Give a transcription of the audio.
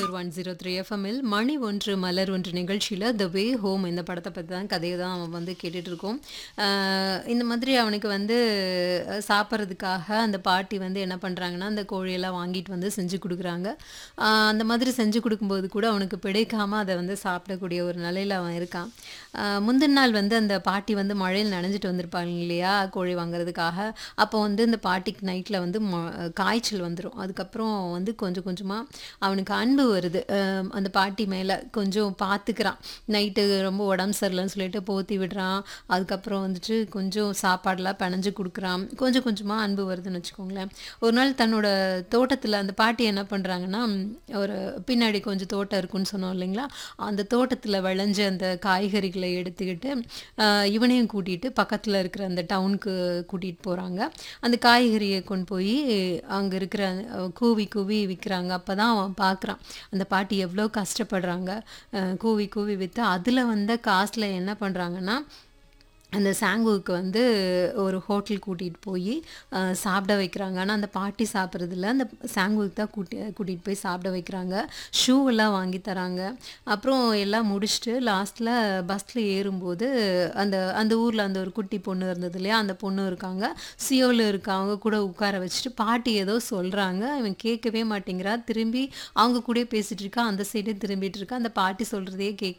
four one zero three எஃப்எம்மில் மணி ஒன்று மலர் ஒன்று நிகழ்ச்சியில் த வே ஹோம் இந்த படத்தை பற்றி தான் கதையை தான் அவன் வந்து கேட்டுட்டு இருக்கோம் ஆஹ் இந்த மாதிரி அவனுக்கு வந்து அஹ், சாப்பிட்றதுக்காக அந்த பாட்டி வந்து என்ன பண்ணுறாங்கன்னா அந்த கோழியெல்லாம் வாங்கிட்டு வந்து செஞ்சு கொடுக்குறாங்க ஆஹ் அந்த மாதிரி செஞ்சு கொடுக்கும்போது கூட அவனுக்கு பிடிக்காம அதை வந்து சாப்பிடக்கூடிய ஒரு நிலையில் அவன் இருக்கான் ஆஹ் முந்தின நாள் வந்து அந்த பாட்டி வந்து மழையில் நனைஞ்சிட்டு வந்திருப்பாங்க இல்லையா கோழி வாங்குறதுக்காக அப்போ வந்து இந்த பாட்டிக்கு நைட்டில் வந்து ம- காய்ச்சல் வந்துடும் அதுக்கப்புறம் வந்து கொஞ்சம் கொஞ்சமாக அவனுக்கு அன்பு வருது அஹ் அந்த பாட்டி மேலே கொஞ்சம் பார்த்துக்கிறான் நைட்டு ரொம்ப உடம்பு சரியில்லைன்னு சொல்லிட்டு போத்தி விடுறான் அதுக்கப்புறம் வந்துட்டு கொஞ்சம் சாப்பாடெல்லாம் பிணைஞ்சு கொடுக்குறான் கொஞ்சம் கொஞ்சமாக அன்பு வருதுன்னு வச்சுக்கோங்களேன் ஒரு நாள் தன்னோட தோட்டத்தில் அந்த பாட்டி என்ன பண்ணுறாங்கன்னா ஒரு பின்னாடி கொஞ்சம் தோட்டம் இருக்குன்னு சொன்னோம் இல்லைங்களா அந்த தோட்டத்தில் விளைஞ்ச அந்த காய்கறிகளை எடுத்துக்கிட்டு ஆஹ் இவனையும் கூட்டிகிட்டு பக்கத்தில் இருக்கிற அந்த டவுனுக்கு கூட்டிகிட்டு போகிறாங்க அந்த காய்கறியை கொண்டு போய் அங்கே இருக்கிற அஹ், கூவி கூவி விற்கிறாங்க அப்போ தான் அவன் பார்க்குறான் அந்த பாட்டி எவ்வளோ கஷ்டப்படுறாங்க அஹ், கூவி கூவி விற்று அதில் வந்த காசில் என்ன பண்ணுறாங்கன்னா அந்த சாங்குவுக்கு வந்து ஒரு ஹோட்டல் கூட்டிகிட்டு போய் அஹ், சாப்பிட வைக்கிறாங்க ஆனால் அந்த பாட்டி சாப்பிட்றதில்ல அந்த சாங்குவுக்கு தான் கூட்டி கூட்டிகிட்டு போய் சாப்பிட வைக்கிறாங்க ஷூ எல்லாம் வாங்கி தராங்க அப்புறம் எல்லாம் முடிச்சுட்டு லாஸ்ட்டில் பஸ்ஸில் ஏறும்போது அந்த அந்த ஊரில் அந்த ஒரு குட்டி பொண்ணு இருந்தது இல்லையா அந்த பொண்ணு இருக்காங்க சியோவில் இருக்கவங்க கூட உட்கார வச்சுட்டு பாட்டி ஏதோ சொல்கிறாங்க இவன் கேட்கவே மாட்டேங்கிறா திரும்பி அவங்க கூடயே பேசிகிட்டு இருக்கா அந்த சைடே திரும்பிட்டு இருக்கா அந்த பாட்டி சொல்கிறதையே கேட்க